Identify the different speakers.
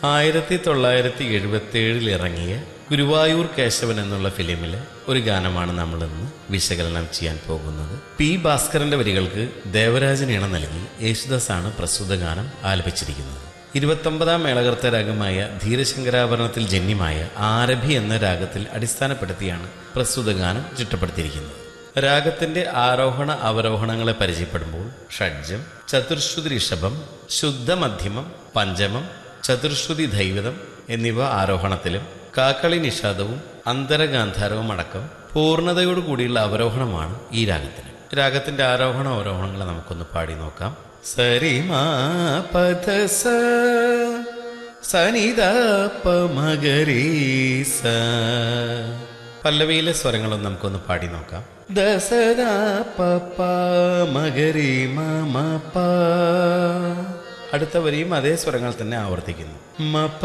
Speaker 1: ആയിരത്തി തൊള്ളായിരത്തി എഴുപത്തി ഏഴിൽ ഇറങ്ങിയ ഗുരുവായൂർ കേശവൻ എന്നുള്ള ഫിലിമിലെ ഒരു ഗാനമാണ് നമ്മൾ ഇന്ന് വിശകലനം ചെയ്യാൻ പോകുന്നത് പി ഭാസ്കരന്റെ വരികൾക്ക് ദേവരാജൻ ഇണ നൽകി യേശുദാസാണ് പ്രസ്തുത ഗാനം ആലപിച്ചിരിക്കുന്നത് ഇരുപത്തൊമ്പതാം മേളകർത്ത രാഗമായ ധീരശങ്കരാഭരണത്തിൽ ജന്യമായ ആരഭി എന്ന രാഗത്തിൽ അടിസ്ഥാനപ്പെടുത്തിയാണ് പ്രസ്തുത ഗാനം ചിട്ടപ്പെടുത്തിയിരിക്കുന്നത് രാഗത്തിന്റെ ആരോഹണ അവരോഹണങ്ങളെ പരിചയപ്പെടുമ്പോൾ ഷഡ്ജം ചതുർശ്രുതി ഋഷഭം ശുദ്ധമധ്യമം പഞ്ചമം ചതുർശ്രുതി ദൈവതം എന്നിവ ആരോഹണത്തിലും കാക്കളി നിഷാദവും അന്തരഗാന്ധാരവും അടക്കം പൂർണ്ണതയോടു കൂടിയുള്ള അവരോഹണമാണ് ഈ രാഗത്തിന് രാഗത്തിന്റെ ആരോഹണ അവരോഹണങ്ങളെ നമുക്കൊന്ന് പാടി നോക്കാം സരിമാ പദ സ സനിത പമഗരീസ പല്ലവിയിലെ സ്വരങ്ങളും നമുക്കൊന്ന് പാടി നോക്കാം ദസദ പപ്പ മകരി മമ പ അടുത്ത വരിയും അതേ സ്വരങ്ങൾ തന്നെ ആവർത്തിക്കുന്നു മപ